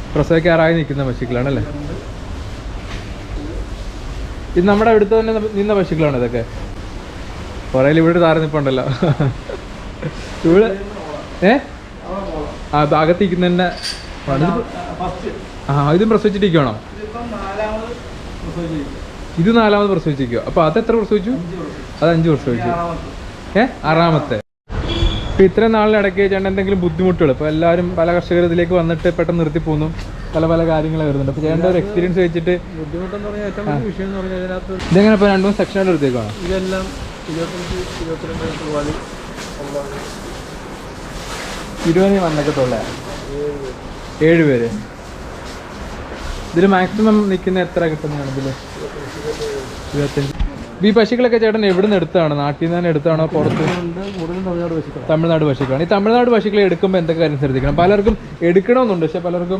പ്രസവിക്കാറായി നിൽക്കുന്ന പശുക്കളാണ് അല്ലേ ഇത് നമ്മുടെ അടുത്ത് തന്നെ നിന്ന പശുക്കളാണ് ഇതൊക്കെ കുറേ ഇവിടെ താരം നിൽപ്പുണ്ടല്ലോ ഇവിടെ ഏ ആ ഭാഗത്തേക്ക് തന്നെ ആ ഇതും പ്രസവിച്ചിട്ടിരിക്കണോ ഇത് നാലാമത് പ്രസവിച്ചിരിക്കുവോ അപ്പൊ അത് എത്ര പ്രസവിച്ചു അത് അഞ്ച് പ്രസവിച്ചു ഏ ആറാമത്തെ ഇപ്പൊ ഇത്രയും നാളിനിടയ്ക്ക് ചേട്ടൻ എന്തെങ്കിലും ബുദ്ധിമുട്ടുകൾ ഇപ്പൊ എല്ലാവരും പല കർഷകർ ഇതിലേക്ക് വന്നിട്ട് പെട്ടെന്ന് നിർത്തി പോകുന്നു പല പല കാര്യങ്ങൾ വരുന്നുണ്ട് അപ്പൊ ചേട്ടൻ്റെ ഒരു എക്സ്പീരിയൻസ് വെച്ചിട്ട് ബുദ്ധിമുട്ടെന്ന് പറഞ്ഞാൽ ഏറ്റവും വലിയ വിഷയം എന്ന് പറഞ്ഞാൽ ഇതിനകത്ത് ഇതെങ്ങനെ ഇപ്പൊ രണ്ടു മൂന്ന് സെക്ഷനായിട്ട് എടുത്തേക്കാണോ ഇതെല്ലാം ഇരുപത്തഞ്ച് ഇരുപത്തിരണ്ട് രൂപ ഇരുപതിന് വന്നേക്കത്തുള്ള ഏഴ് പേര് ഇതിൽ മാക്സിമം നിൽക്കുന്ന എത്ര കിട്ടുന്നതാണ് ഇതില് ഇരുപത്തഞ്ച് ഈ പശുക്കളൊക്കെ ചേട്ടൻ എവിടെ നിന്ന് എടുത്താണ് നാട്ടിൽ നിന്ന് തന്നെ എടുത്താണോ പുറത്ത് ഉണ്ട് കൂടുതലും തമിഴ്നാട് പശുക്കളാണ് തമിഴ്നാട് പശുക്കളാണ് ഈ തമിഴ്നാട് പശുക്കളെ എടുക്കുമ്പോൾ എന്തൊക്കെ കാര്യം ശ്രദ്ധിക്കണം പലർക്കും എടുക്കണമെന്നുണ്ട് പക്ഷെ പലർക്കും